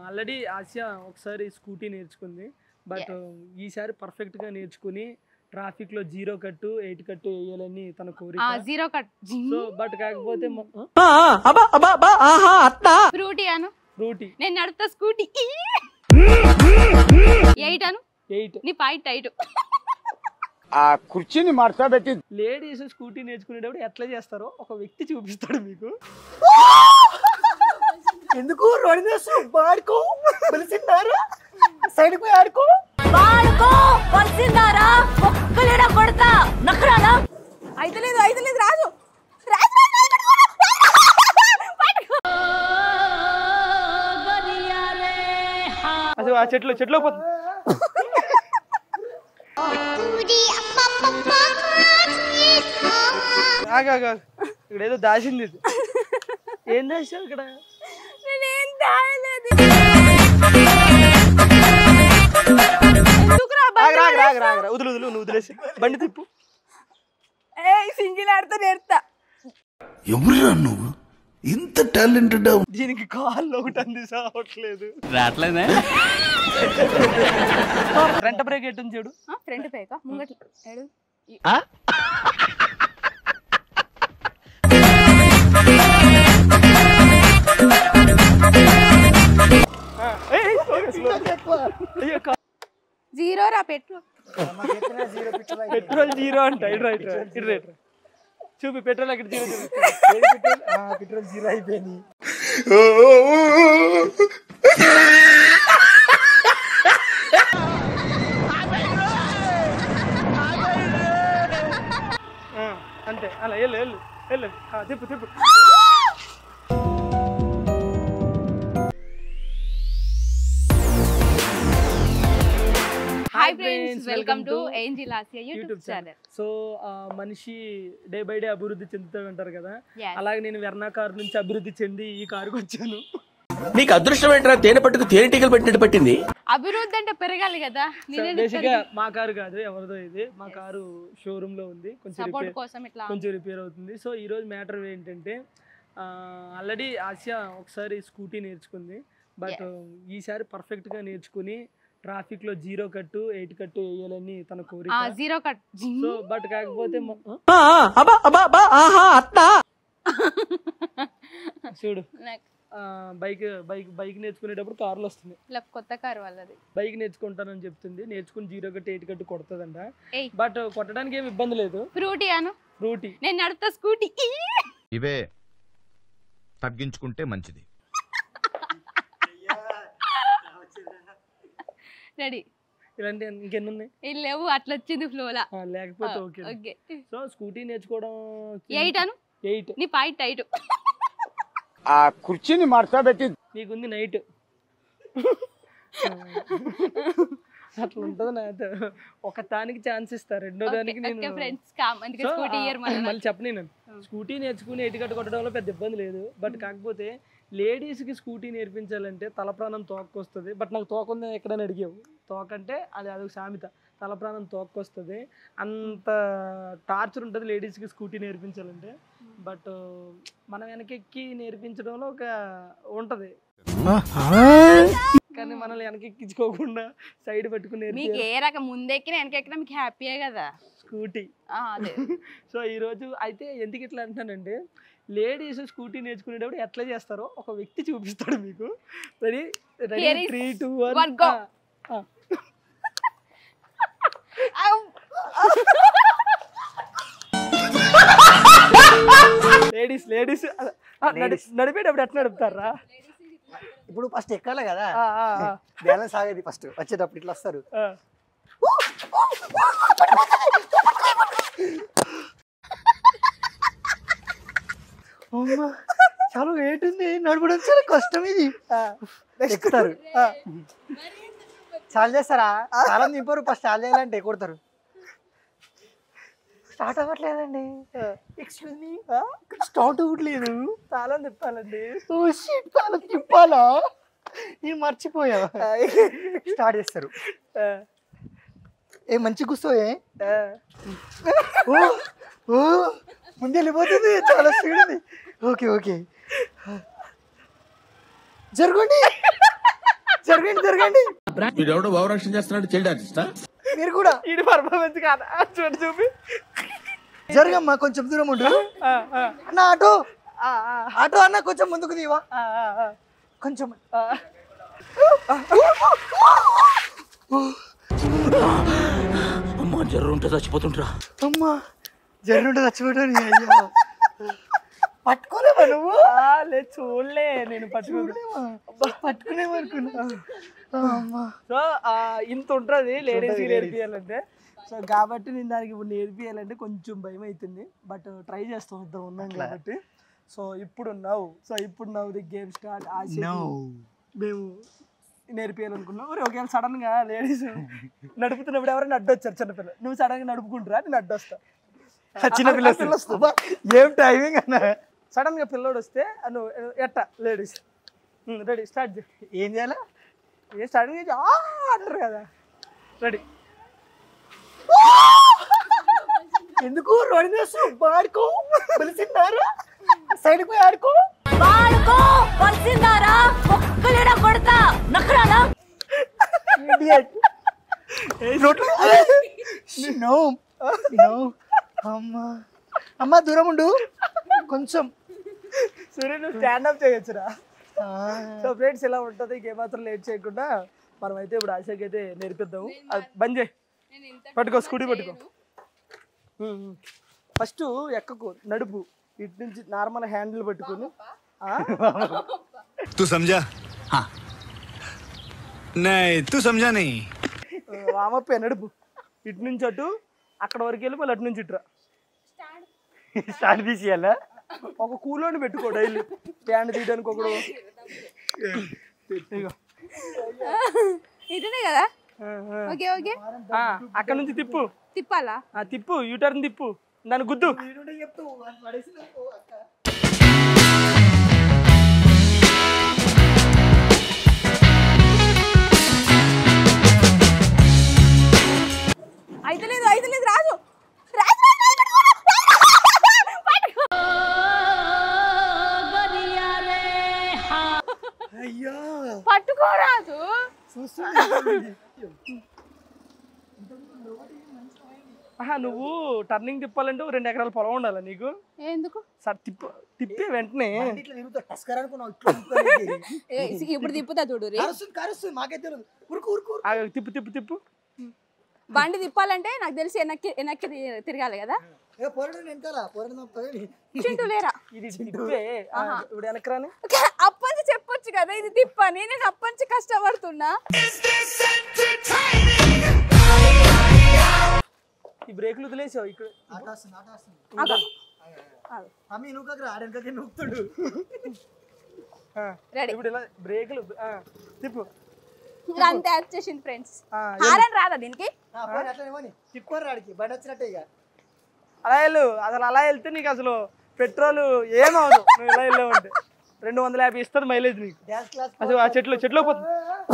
Already Asiya ఒకసారి scooty నేర్చుకుంది but ఈసారి పర్ఫెక్ట్ గా నేర్చుకుని ట్రాఫిక్ లో జీరో కట్టు ఎయిట్ కట్టు వేయాలని తన ఆ కోరిక జీరో కట్ సో బట్ కాకపోతే ఫ్రూటీ అను ఫ్రూటీ నేను నడుపుతా స్కూటీ ఎయిట్ అను ఎయిట్ నీ పాయింట్ టైట్ ఆ కుర్చీని మార్చా పెట్టి లేడీస్ స్కూటీ నేర్చుకునేటప్పుడు ఎట్లా చేస్తారో ఒక వ్యక్తి చూపిస్తాడు మీకు ఎందుకు రోడ్డు మీద ఆడుకో పిలిచిందారా సైడ్ పోయి ఆడుకో వాడుకో పలిసిందారా ఒక్కలేడ కొడతా నక్కరాలా అయితే లేదు అయితే లేదు రాజు రాజు, రాజు, రాజు, పట్టుకో. అసలు ఆ చెట్లు చెట్లు పోతుంది ఆగు, ఆగు, ఆగు. ఇక్కడ ఏదో దాచింది ఇది ఏం దాచావు ఇక్కడ నేనేం దాయలేదు. ఎందుకురా ఆగు, రాగు, బండి రాగు, రాగు, రాగు. వదులు వదులు నువ్వు వదిలేసి బండి తిప్పు ఏయ్ సింగిల్ ఆడితే నేర్తా ఎవరురా నువ్వు ఇంత టాలెంటెడ్ దీనికి కాళ్ళు ఒకటి అంది సావట్లేదు రావట్లేదే ఫ్రంట్ బ్రేక్ ఎట్టుంది చూడు ఫ్రంట్ పేక ముంగట్లు ఏడు ఆ, ఏయ్, ఏయ్, slow, slow. అయ్యో, కా- జీరో రా పెట్టు పెట్రోల్ జీరో అంట ఇటు రైట్ ఇటు రైట్ చూపి పెట్రోల్ అక్కడ జీరో చూపి పెట్రోల్ జీరో అయిపోయింది ఆ, అంతే అలా వెళ్ళు వెళ్ళు వెళ్ళు ఆ, తిప్పు తిప్పు hi friends welcome to Angel Asiya YouTube YouTube channel channel so ఆ, మనిషి డే బై డే అభివృద్ధి చెందుతూ ఉంటారు కదా Yes. అలాగే నేను వెర్నా కారు నుంచి అభివృద్ధి చెంది ఈ కారుకి వచ్చాను నీకు అదృష్టం ఏంట్రా తేనె పట్టుకు తేనెటీగలు పెట్టినట్టు పట్టింది అభివృద్ధి అంటే పెరగాలి కదా నేనే బేసిక్ గా మా కారు కాదు ఎవరిదో ఇది మా కారు షోరూమ్ లో ఉంది కొంచెం సపోర్ట్ రిపేర్ కోసం ఇట్లా కొంచెం రిపేర్ అవుతుంది సో ఈ రోజు మ్యాటర్ ఏంటంటే ఆల్రెడీ ఆసియా ఒకసారి స్కూటీ నేర్చుకుంది బట్ ఈసారి పర్ఫెక్ట్ గా నేర్చుకుని ట్రాఫిక్ లో జీరో కట్టు ఎయిట్ కట్టు వేయాలని తన ఆ కోరిక జీరో కట్ సో బట్ కాకపోతే మ- ఆ? చూడు బైక్ బైక్ బైక్ నేర్చుకునేటప్పుడు కార్లు వస్తున్నాయి ఇలా కొత్త కారు వాళ్ళది బైక్ నేర్చుకుంటానని చెప్తుంది నేర్చుకుని జీరో కట్టు ఎయిట్ కట్టు కొడుతుందంట ఏయ్. బట్ కొట్టడానికి ఏమి ఇబ్బంది లేదు ఫ్రూటీ అను రూటీ నేను నడుపుతా స్కూటీ ఇవే తగ్గించుకుంటే మంచిది రెడీ ఇలాంటి ఇంకెన్ని ఉన్నాయి ఇది లేవు అట్లా వచ్చింది ఫ్లోలా ఆ, లేకపోతే ఓకే ఓకే సో స్కూటీ నేర్చుకోవడం ఎయిట్ అను ఎయిట్ నీ పాయింట్ టైట్ ఆ కుర్చీని మార్చా పెట్టి నీకుంది నైట్ అట్లా ఉంటుంది నాతో ఒక దానికి ఛాన్స్ ఇస్తా రెండో దానికి నేను ఫ్రెండ్స్ కామ్ అందుకే సో, స్కూటీ ఆ, ఇయర్ మళ్ళీ చెప్పని నేను స్కూటీ నేర్చుకుని ఎటుకట్టు కొట్టడంలో పెద్ద ఇబ్బంది లేదు బట్ కాకపోతే లేడీస్ కి స్కూటీ నేర్పించాలంటే తల ప్రాణం తోక్కొస్తుంది బట్ నాకు తోక ఉంది ఎక్కడైనా అడిగావు తోక అంటే అది అదొక సామెత తల ప్రాణం తోక్కొస్తుంది అంత టార్చర్ ఉంటుంది లేడీస్కి స్కూటీ నేర్పించాలంటే బట్ మనం వెనకెక్కి నేర్పించడంలో ఒక ఉంటది కానీ మనల్ని వెనకెక్కించుకోకుండా సైడ్ పెట్టుకుని మీకు నేర్పి ఏ రకం ముందెక్కిన వెనకెక్కినా మీకు హ్యాపీయే కదా స్కూటీ ఆ, అదే సో ఈరోజు అయితే ఎందుకు ఇట్లా అంటున్నానంటే లేడీస్ స్కూటీ నేర్చుకునేటప్పుడు ఎట్లా చేస్తారో ఒక వ్యక్తి చూపిస్తాడు మీకు ready ready Here is three two one one go. Ladies ladies నడిపేటప్పుడు ఎట్లా నడుపుతారా ఇప్పుడు ఫస్ట్ ఎక్కాలి కదా ఆ, ఆ, ఆ, బ్యాలెన్స్ ఆగేది ఫస్ట్ వచ్చేటప్పుడు ఇట్లా వస్తారు ఆ. అమ్మా, చాలా వెయిట్ ఉంది నడపడం చాలా కష్టం ఇది ఎక్కుతారు చాలా చేస్తారా చాలా నింపారు ఫస్ట్ చాలా చేయాలంటే కొడతారు స్టార్ట్ అవ్వట్లేదండి ఎక్స్క్యూజ్ మీ స్టార్ట్ అవ్వట్లేదు చాలా తిప్పాలండి ఓ షిట్ చాలా తిప్పాలా నేను మర్చిపోయా స్టార్ట్ చేస్తారు ఆ, ఏ మంచి కూర్చోయే ఆ. ఓ ఓ ముందు వెళ్ళిపోతుంది చాలా స్పీడ్ ఉంది ఓకే ఓకే జరగండి జరగండి జరగండి వీడెవడో భావరక్షణ చేస్తున్నాడు చైల్డ్ ఆర్టిస్టా మీరు కూడా ఈడి పర్ఫార్మెన్స్ కాదా చూడు చూపి జరగమ్మా కొంచెం దూరం ఉండు ఆ, ఆ, అన్న ఆటో ఆ, ఆ, ఆటో అన్న కొంచెం ముందుకు దీవా ఆ, ఆ, ఆ. కొంచెం అమ్మా జ్వరం ఉంటే చచ్చిపోతుంటరా అమ్మా జరుగుంటే చచ్చిపోయాడు అయ్యా పట్టుకోలేవా నువ్వు ఆ, లేదు చూడలే నేను పట్టుకోలే పట్టుకునేమనుకున్నా అమ్మా సో ఆ, ఇంత ఉంటుంది లేడీస్కి నేర్పియాలంటే సో కాబట్టి నేను దానికి ఇప్పుడు నేర్పియాలంటే కొంచెం భయం అవుతుంది బట్ ట్రై చేస్తాం ఇద్దరు ఉన్నాం కాబట్టి సో ఇప్పుడు నవ్వు సో ఇప్పుడు నవ్వు ది గేమ్ స్టార్ట్ ఆశ మేము నేర్పియాలనుకున్నాం మరి ఒకవేళ సడన్ గా లేడీస్ నడుపుతున్నప్పుడు ఎవరైనా అడ్డొచ్చారు చిన్నపిల్ల నువ్వు సడన్ గా నడుపుకుంటారా నేను అడ్డొస్తా చిన్న పిల్ల వస్తుంది. ఏం టైమింగ్ అన్న సడన్ గా పిల్లోడు వస్తే ఆ నువ్వు ఎట్ట లేడీస్ రెడీ స్టార్ట్ ఏం చేయాలా ఏ సడన్ గా ఆ అంటారు కదా రెడీ ఎందుకు రోడ్డు చేస్తూ ఆడుకో పిలిచిందారా సైడ్ పోయి ఆడుకో వాడుకో కలిసిందారా ఒక్కలేడ కొడతా నఖరాలా Idiot. నోట్లో నో నో అమ్మా అమ్మా దూరం ఉండు కొంచెం సూర్య నువ్వు స్టాండప్ చేయొచ్చురా ఆ, సో ఫ్రెండ్స్ ఇలా ఉంటుంది ఇంకేమాత్రం లేట్ చేయకుండా మనం అయితే ఇప్పుడు ఆశకి అయితే నేర్పిద్దాము అది బంద్ చేయి పట్టుకో స్కూటీ పట్టుకో ఫస్ట్ ఎక్కకు నడుపు ఇటు నుంచి నార్మల్ హ్యాండిల్ పట్టుకొని ఆ, तू समझा हाँ नहीं तू समझा नहीं వామప్ నడుపు ఇటు నుంచి అటు అక్కడ వరకు వెళ్ళి మళ్ళీ అటు నుంచి ఇటురా స్టార్ట్ తీసేయాలా ఒక కూలోని పెట్టుకో డైలీ స్టాండ్ తీయడానికి ఒకడు ఇదిగో. ఇటనే కదా ఆ, ఆ. ఓకే ఓకే ఆ, అక్కడ నుంచి తిప్పు తిప్పాలా ఆ తిప్పు యూటర్న్ తిప్పు దాని గుద్దు అయితే లేదు అయితే లేదు రాజు రాజు రాజు, రాజు, పట్టుకో, పట్టుకో. అయ్యా పట్టుకోరాదు ఆహా నువ్వు టర్నింగ్ తిప్పాలంటే ఓ రెండు ఎకరాల పొలం ఉండాలి నీకు ఎందుకు సార్ తిప్పు తిప్పే వెంటనే ఇట్లా తిరుగుతా టస్కర్ అనుకున్నావు ఇట్లా తిప్పుతాను. ఏ, ఇప్పుడు తిప్పుతా చూడు రే. కరుస్తుంది కరుస్తుంది మాకే తెలియదు ఉరుకు ఉరుకు ఉరుకు. ఆ, తిప్పు తిప్పు తిప్పు బండి తిప్పాలంటే నాకు తెలిసి వెనక్కి వెనక్కి తి- తిరగాలి కదా ఏ పొరడు వెనకాల పొరడు నొప్పని చింటూ లేరా ఇది తిప్పే ఆ, ఇప్పుడు వెనకరాని అప్పంచి చెప్పొచ్చు కదా ఇది తిప్పని నేను అప్పంచి కష్టపడుతున్నా ఈ బ్రేకులు వదిలేసావు ఇక్కడ ఆట వస్తుంది ఆట వస్తుంది అగో. అమ్మి నువ్వు కాకరా ఆడెనకకి నొక్కుతాడు ఆ, Ready. ఇప్పుడు ఇలా బ్రేకులు ఆ, తిప్పు ఇంకా అంతే వచ్చేసింది ఫ్రెండ్స్ ఆ, హారన్ రాదా దీనికి అట్లా ఏమని తిప్పుకోరు ఆడికి బండి వచ్చినట్టే ఇక అలా వెళ్ళు అసలు అలా వెళ్తే నీకు అసలు పెట్రోల్ ఏమవదు నువ్వు ఇలా వెళ్ళావంటే రెండు వందల యాభై ఇస్తుంది మైలేజ్ నీకు డ్యాన్స్ క్లాస్ అసలు ఆ చెట్లు చెట్లు పోతుంది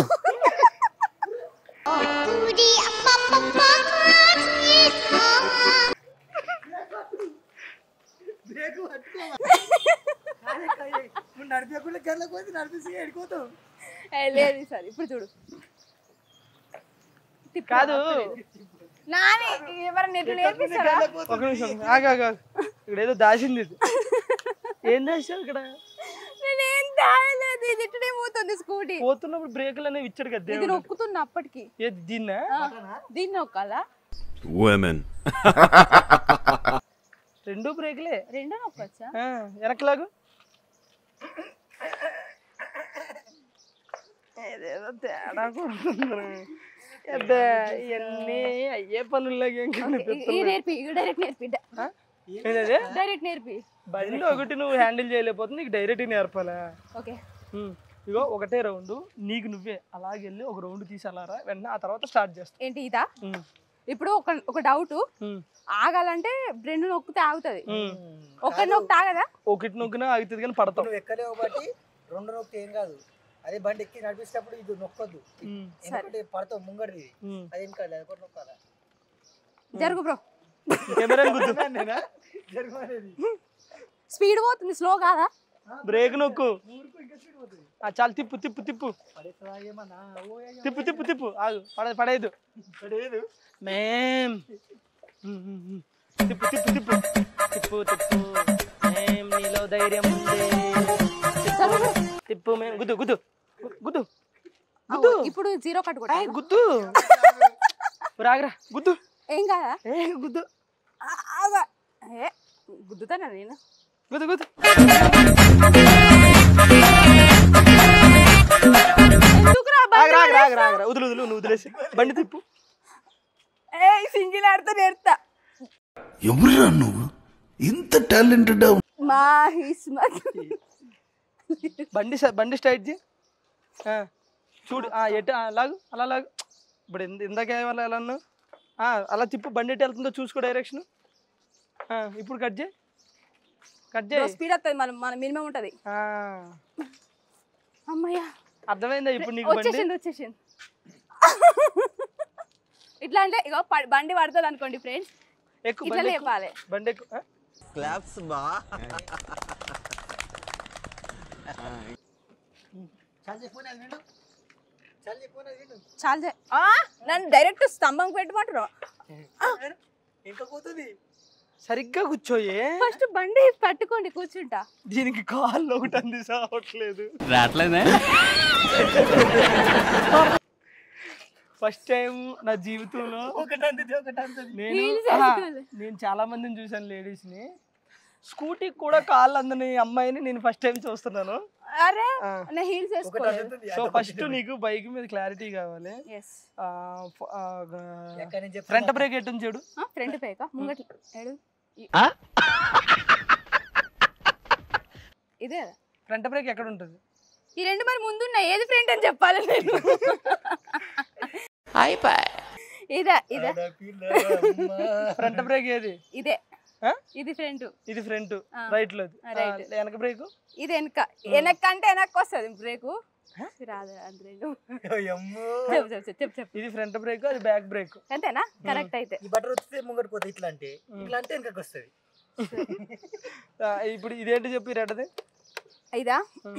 బ్రేక్ పట్టుకో నువ్వు నడిపేయకుండా గంటలకు పోతే నడిపిస్తే ఎడిపోతావు ఏ, లేదు సార్ ఇప్పుడు చూడు తిప్పు. కాదు నాని ఎవరైనా ఎట్లా నేర్పిస్తారా ఒక నిమిషం ఆగు, ఆగు, ఆగు. ఇక్కడ ఏదో దాచింది ఇది ఏం దాచావు ఇక్కడ నేనేం తాగలేదు ఇది ఇట్టనే పోతుంది స్కూటీ పోతున్నప్పుడు బ్రేకులు అనేవి ఇచ్చాడు కదా ఇది దేవుడు నొక్కుతున్నా అప్పటికి ఏది దీన్నా ఆ, దీన్ని నొక్కాలా women రెండు బ్రేకులే రెండో నొక్కొచ్చా ఆ, వెనకలాగు ఏదేదో తేడా కొడుతుంది అబ్బే ఇవన్నీ అయ్యే పనుల్లాగా ఏం ఈ కనిపిస్తుంది నేర్పి డైరెక్ట్ నేర్పి ఏంటది డైరెక్ట్ నేర్పి బండి ఒకటి నువ్వు హ్యాండిల్ చేయలేకపోతే నీకు డైరెక్ట్ నేర్పాలా ఓకే ఉమ్. ఇగో ఒకటే రౌండ్ నీకు నువ్వే అలాగెళ్ళి ఒక రౌండ్ తీసి అలా రా వెంటనే ఆ తర్వాత స్టార్ట్ చేస్తా ఏంటి ఇదా ఉమ్. ఇప్పుడు ఒక ఒక డౌట్ ఉమ్. ఆగాలంటే రెండు నొక్కితే ఆగుతుంది ఉమ్. ఒకటి నొక్కితే ఆగదా ఒకటి నొక్కినా ఆగుతుంది కానీ పడతావు నువ్వు ఎక్కలేవు బట్టి రెండు నొక్కితే ఏం కాదు అదే బండి ఎక్కి నడిపించేటప్పుడు ఇది నొక్కొద్దు ఉమ్. ఎందుకంటే పడతావు ముంగడిది ఉమ్. అది ఏం కాదు అది కూడా నొక్కాలా జరుగు బ్రో కెమెరా గుద్దు నేనా జరగమనేది స్పీడ్ పోతుంది స్లో కాదా బ్రేక్ నొక్కు ఆ, చాలు తిప్పు తిప్పు తిప్పు తిప్పు తిప్పు తిప్పు ఆగు పడ పడేదు పడేదు మేం ఉమ్, ఉమ్, ఉమ్. తిప్పు తిప్పు తిప్పు తిప్పు తిప్పు మేం నీలో ధైర్యం ఉంది తిప్పు తిప్పు మేం గుద్దు గుద్దు గు- గుద్దు గుద్దు ఇప్పుడు జీరో కట్ ఏయ్, కొట్టాను గుద్దు రాగరా గుద్దు ఏం కాదా ఏ గుద్దు ఆ, ఆగా. ఏ గుద్దుతానా నేను గుద్దు గుద్దు ఎందుకురా ఆగరా ఆగరా ఆగరా ఆగరా వదులు వదులు నువ్వు వదిలేసి బండి తిప్పు ఏ సింగిల్ ఆడితే నేర్తా ఎవరురా నువ్వు ఇంత టాలెంటెడ్ మా హిస్మత్ బండి స- బండి స్ట్రైట్ చేయి ఆ, చూడు ఆ, ఎటు ఆ, లాగు అలా లాగు ఇప్పుడు ఇంద- ఇందాక వాళ్ళ ఎలా అన్నావు ఆ, అలా తిప్పు బండి ఎటు వెళ్తుందో చూసుకో డైరెక్షన్ ఇప్పుడు కట్ చేయి కట్ చేయి స్పీడ్ వస్తుంది మన మన మినిమం ఉంటది ఆ, అమ్మయ్యా అర్థమైందా ఇప్పుడు నీకు బండి వచ్చేసింది వచ్చేసింది ఇట్లా అంటే ఇగో ప- బండి పడుతుంది అనుకోండి ఫ్రెండ్స్ ఎక్కువ ఇట్లా బండి ఎక్కు. లేపాలి బండి ఎక్కువ చాలా చే- ఆ, నన్ను డైరెక్ట్ స్తంభం పెట్టమంటారు ఇంకా పోతుంది సరిగ్గా కూర్చోయే ఫస్ట్ బండి పట్టుకోండి కూర్చుంటా దీనికి కాళ్ళు ఒకటి అంది సావట్లేదు రావట్లేదే ఫస్ట్ టైం నా జీవితంలో ఒకటి అంతది ఒకటి అంతది నేను Heels ఆహా, వేసుకోవాలి. నేను చాలా మందిని చూసాను లేడీస్ ని స్కూటీకి కూడా కాళ్ళు అందని అమ్మాయిని నేను ఫస్ట్ టైం చూస్తున్నాను అరే ఆ. నా హీల్స్ ఒకటి వేసుకోలేదు అంతది సో ఫస్ట్ నీకు బైక్ మీద క్లారిటీ కావాలి ఎస్ ఎక్కడి నుంచి ఫ్రంట్ బ్రేక్ ఎట్టుంది చూడు ఫ్రంట్ పేక ముంగట్ ఏడు ఈ- ఇదే కదా. ఫ్రంట్ బ్రేక్ ఎక్కడ ఉంటుంది ఈ రెండు మరి ముందున్న ఏది ఫ్రంట్ అని చెప్పాలి నేను ఇదే ఇదే ఫ్రంట్ బ్రేక్ ఏది ఇదే ఆ? ఇది ఫ్రంట్ ఇది ఫ్రంట్ ఆ. రైట్ లో ఆ, right. వెనక బ్రేక్ ఇది వెనక వెనక అంటే వెనక్కి వస్తుంది బ్రేకు రాదు అది రెండు చెప్పు చెప్పు చెప్పు చెప్పు చెప్పు ఇది ఫ్రంట్ బ్రేక్ అది బ్యాక్ బ్రేక్ అంతేనా కరెక్ట్ అయితే ఈ బట్టర్ వస్తే ముంగటి పోతే ఇట్లా అంటే ఇట్లా అంటే వెనకకి వస్తుంది ఇప్పుడు ఇదేంటి చెప్పి రెడ్డది ఇదా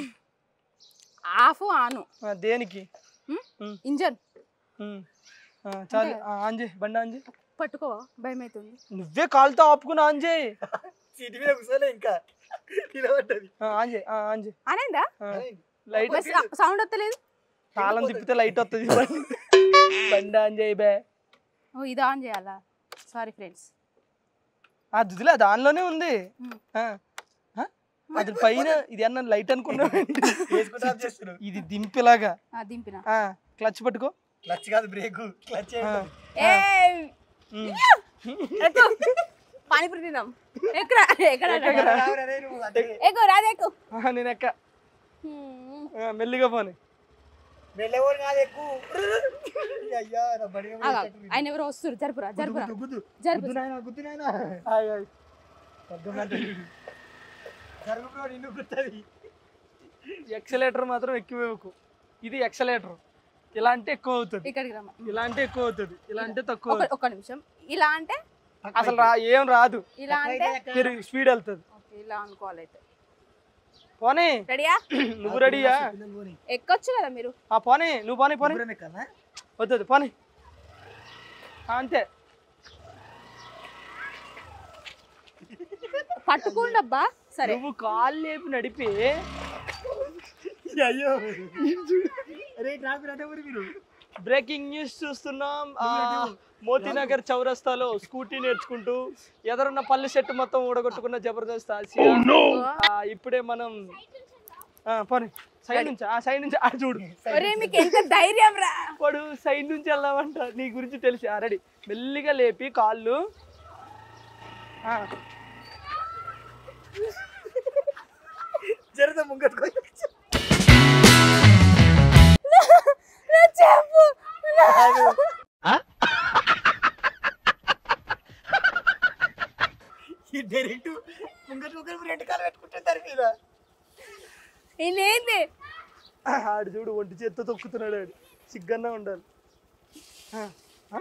ఆఫ్ ఆను దేనికి ఇంజన్ ఉమ్. ఆ, చాలు ఆ, ఆన్ చేయి బండి ఆన్ చేయి పట్టుకో భయం అవుతుంది నువ్వే కాలుతో ఆపుకుని ఆన్ చేయి సీట్ మీద కూర్చోలే ఇంకా నిలబడ్డది ఆ, ఆన్ చేయి ఆ, ఆన్ చేయి అనేందా లైట్ సౌండ్ వస్తలేదు తాళం తిప్పితే లైట్ వస్తుంది బండి బండి ఆన్ చేయి బే ఓ ఇది ఆన్ చేయాలా సారీ ఫ్రెండ్స్ ఆ దుదిలే దానిలోనే ఉంది ఉమ్. ఆ. ఆ? అది పైన ఇది అన్న లైట్ అనుకున్నా వేసుకుంటే ఆఫ్ చేస్తున్నాడు ఇది దింపిలాగా దింపిన ఆ, క్లచ్ పట్టుకో క్లచ్ కాదు బ్రేక్ క్లచ్ ఆ, ఏ ఉమ్. ఎక్కు పానీపూరి తిందాం ఎక్కడా ఎక్కడ ఎక్కువ రాదేకు ఆ, నేను ఎక్క ఆ, మెల్లిగా పోనీ వెళ్ళేవాడు కాదు ఎక్కువ అయ్యా నా బడి ఆయన ఎవరో వస్తారు జరుపురా జరుపురా గుద్దు జరుపు గుద్దు నాయనా గుద్దు నాయనా ఆయ్, ఆయ్. జరుగు బ్రో నిన్ను గుర్తుంది ఎక్సలేటర్ మాత్రం ఎక్కువ ఇవ్వకు ఇది ఎక్సలేటర్ ఇలా అంటే ఎక్కువ అవుతుంది ఇక్కడికి రమ్మ ఇలా అంటే ఎక్కువ అవుతుంది ఇలా అంటే తక్కువ ఒక అవుతుంది. ఒక నిమిషం ఇలా అంటే అసలు రా ఏం రాదు ఇలా అంటే పెరిగి స్పీడ్ వెళ్తుంది ఓకే, ఇలా అనుకోవాలి అయితే పోనీ రెడీయా నువ్వు రెడీయా ఎక్కొచ్చు కదా మీరు ఆ పోనీ నువ్వు పోనీ పోనీ వద్దు వద్దు, పోనీ ఆ, అంతే పట్టుకోండబ్బా సరే నువ్వు కాళ్ళు లేపి నడిపి అయ్యో అరే నాకు రండి ఎవరు మీరు బ్రేకింగ్ న్యూస్ చూస్తున్నాం ఆ, మోతీనగర్ చౌరస్తాలో స్కూటీ నేర్చుకుంటూ ఎదరున్న పల్లి సెట్ మొత్తం ఊడగొట్టుకున్న జబర్దస్త్ ఆసియా ఆ, ఇప్పుడే మనం ఆ, పోనీ సైడ్ నుంచి ఆ సైడ్ నుంచి ఆ చూడు ఒరే మీకు ఎంత ధైర్యం రా వాడు సైడ్ నుంచి వెళ్దామంట నీ గురించి తెలిసి ఆ రెడీ మెల్లిగా లేపి కాళ్ళు ఆ, జరద ముంగట్టుకో నా చెప్పు ఈ డైరెక్ట్ ముంగట్టు ఒకరు రెండు కాలు పెట్టుకుంటే దాని మీద ఇదేంది ఆడు చూడు ఒంటి చేత్తో తొక్కుతున్నాడు ఆడు సిగ్గన్నా ఉండాలి ఆ, ఆ,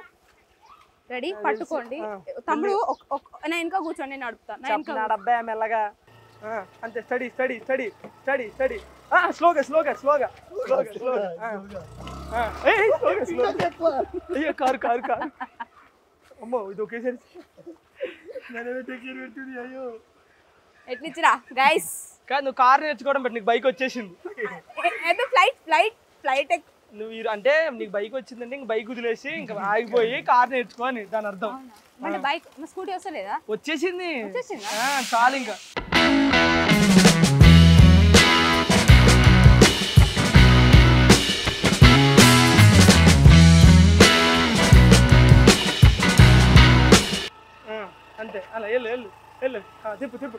రెడీ పట్టుకోండి ఆ. తమ్ముడు ఒక- ఒక- నా వెనక కూర్చోండి నేను నడుపుతా నా వెనక చెప్పినాడు అబ్బాయి మెల్లగా ఆ, అంతే steady steady steady steady steady స్లోగా స్లోగా స్లోగా స్లోగా స్లోగా ఆ. ఆ, ఏయ్, ఏయ్, స్లోగా స్లోగా అయ్యో కారు కారు కారు అమ్మో ఇది ఒకేసారి నన్ను టెక్కేర్ పెడుతుంది అయ్యో ఎట్లిచ్చిరా గైస్ కాదు నువ్వు కార్ నేర్చుకోవడం బట్టి నీకు బైక్ వచ్చేసింది అయితే ఫ్లైట్ ఫ్లైట్ ఫ్లైట్ నువ్వు ఈ- అంటే నీకు బైక్ వచ్చిందంటే ఇంక బైక్ వదిలేసి ఇంకా ఆగిపోయి కార్ నేర్చుకో అని దాని అర్థం అంటే బైక్ మా స్కూటీ వస్తలేదా వచ్చేసింది వచ్చేసిందా? ఆ, చాలు ఇంకా ఆ, అంతే అలా వెళ్ళు వెళ్ళు వెళ్ళు ఆ, తిప్పు తిప్పు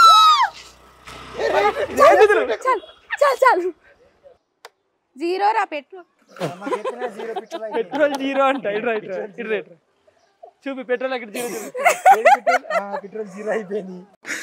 చాలు చాలు చాలు జీరో రా పెట్రోల్ పెట్రోల్ జీరో అంట ఇటు రైట్ ఇటు రైట్ చూపి పెట్రోల్ అక్కడ జీరో చూపి పెట్రోల్ జీరో అయిపోయింది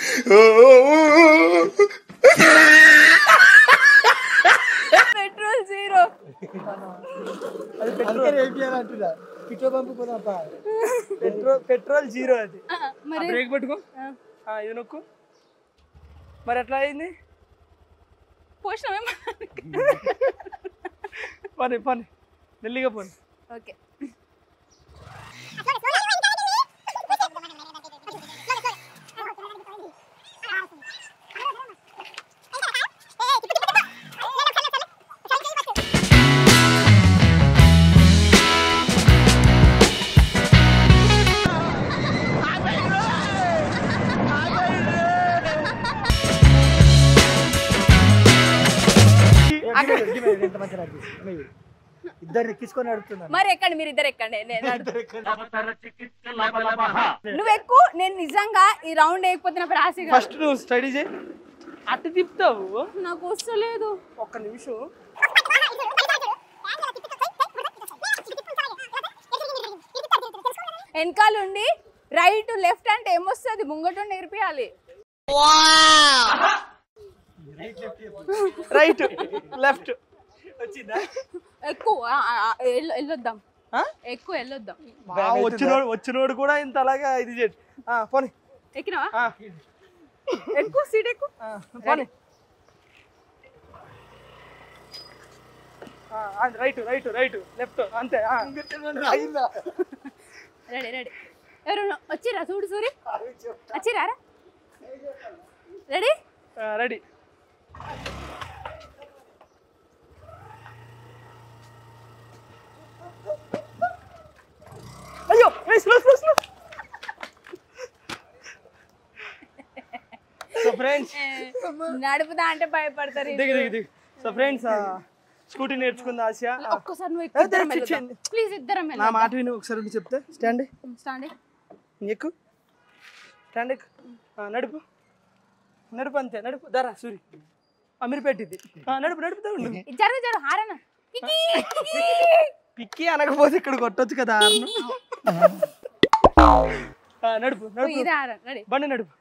పెట్రోల్ జీరో అందుకని వేయించాలంటున్నా పెట్రోల్ పంపు పోదాంపా పెట్రోల్ పెట్రోల్ జీరో అది మరి బ్రేక్ పట్టుకో ఆ, ఇది నొక్కు మరి ఎట్లా అయింది పోషణమేమో పని పని మెల్లిగా పోని ఓకే ఎంత మంచి నాకు ఇద్దరు ఎక్కించుకొని నడుపుతున్నాను మరి ఎక్కండి మీరు ఇద్దరు ఎక్కండి నేను నడుపుతా. నువ్వు ఎక్కువ నేను నిజంగా ఈ రౌండ్ వేయకపోతే నాకు రాసి కాదు. ఫస్ట్ నువ్వు స్టడీ చేయి అటు తిప్పుతావు నాకు వస్తలేదు ఒక్క నిమిషం వెనకాల ఉండి రైట్ లెఫ్ట్ అంటే ఏమొస్తుంది ముంగట నేర్పియాలి రైట్ లెఫ్ట్ వచ్చిందా ఎక్కువ ఆ, ఆ, ఆ, ఎల్లు- వెళ్ళొద్దాం ఆ? ఎక్కువ వెళ్ళొద్దాం బా, వచ్చినోడు వచ్చినోడు కూడా ఇంత అలాగా ఇది చేయండి ఆ, పోనీ ఎక్కినావా ఆ, ఎక్కువ సీట్ ఎక్కువ ఆ, పోనీ ఆ, ఆ, రైట్ రైట్ రైట్ లెఫ్ట్ అంతే ఆ. రెడీ రెడీ ఎవరు వచ్చిరా చూడు సూరి వచ్చిరా రెడీ ఆ, రెడీ అయ్యో slow slow slow so friends నడుపుదా అంటే భయపడతారు దిగు దిగు దిగు సో ఫ్రెండ్స్ స్కూటీ నేర్చుకుంది ఆసియా ఆ, ఒక్కసారి నువ్వు ఎక్కువ ఇద్దరం ఏ, వెళ్దాం చేయండి. ప్లీజ్ ఇద్దరం నా వెళ్దాం మాట విని ఒకసారి ఉండి చెప్తే స్టాండ్ స్టాండ్ ఎక్కు స్టాండ్ ఎక్కు ఆ, నడుపు నడుపు అంతే నడుపు దరా సూరి అమీర్పేట ఇది ఆ, నడుపు నడుపుతా ఉండు జరుగు జరుగు హారన కికి, కికి. పిక్కి అనకపోతే ఇక్కడ కొట్టొచ్చు కదా ఆరును. ఆ, నడుపు ఓ, నడుపు ఇదే హారన్ రెడీ బండి నడుపు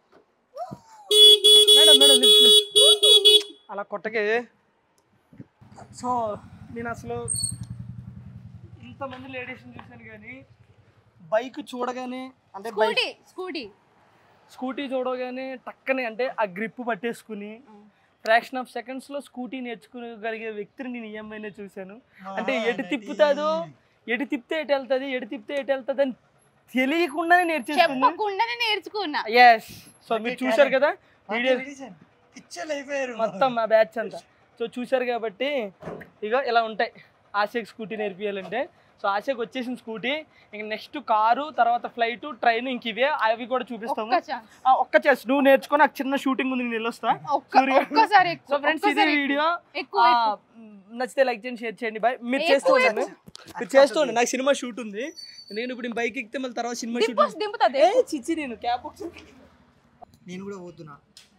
మేడం మేడం లిఫ్ట్, లిఫ్ట్. అలా కొట్టకే సో నేను అసలు ఇంతమంది లేడీస్ని చూశాను కానీ బైక్ చూడగానే అంటే బైక్ స్కూటీ స్కూటీ స్కూటీ చూడగానే టక్కనే అంటే ఆ గ్రిప్ పట్టేసుకుని ఫ్రాక్షన్ ఆఫ్ సెకండ్స్ లో స్కూటీ నేర్చుకోగలిగే వ్యక్తిని నేను ఈఎంఐనే చూశాను అంటే ఎటు తిప్పుతాదో ఎటు తిప్పితే ఎటు వెళ్తుంది ఎటు తిప్పితే ఎటు వెళ్తుంది అని తెలియకుండానే నేర్చేసుకుంది చెప్పకుండానే నేర్చుకున్నా ఎస్ సో మీరు చూశారు కదా వీడియో పిచ్చలు అయిపోయారు మొత్తం మా బ్యాచ్ అంతా సో చూశారు కాబట్టి ఇక ఇలా ఉంటాయి ఆశకి స్కూటీ నేర్పియాలంటే సో ఆశకి వచ్చేసిన స్కూటీ ఇంక నెక్స్ట్ కారు తర్వాత ఫ్లైట్ ట్రైన్ ఇంక ఇవే అవి కూడా చూపిస్తాము ఒక్క ఛాన్స్ ఆ, ఒక్క చేసి నువ్వు నేర్చుకో నాకు చిన్న షూటింగ్ ఉంది నేను వెళ్ళొస్తా ఒక్క సూర్య- ఒక్కసారి ఎక్కువ, సో ఫ్రెండ్స్ ఇది ఒక్కసారి వీడియో ఎక్కువ ఆ, ఎక్కువ. మ్, నచ్చితే లైక్ చేయండి షేర్ చేయండి బాయ్ మీరు ఎక్కువ, చేస్తూ ఉండండి మీరు చేస్తూ ఉండండి నాకు సినిమా షూట్ ఉంది నేను ఇప్పుడు బైక్ ఎక్కితే మళ్ళీ తర్వాత సినిమా షూట్ దింపు దింపుతుంది ఏ చిచ్చి నేను క్యాబ్ నేను కూడా పోతున్నా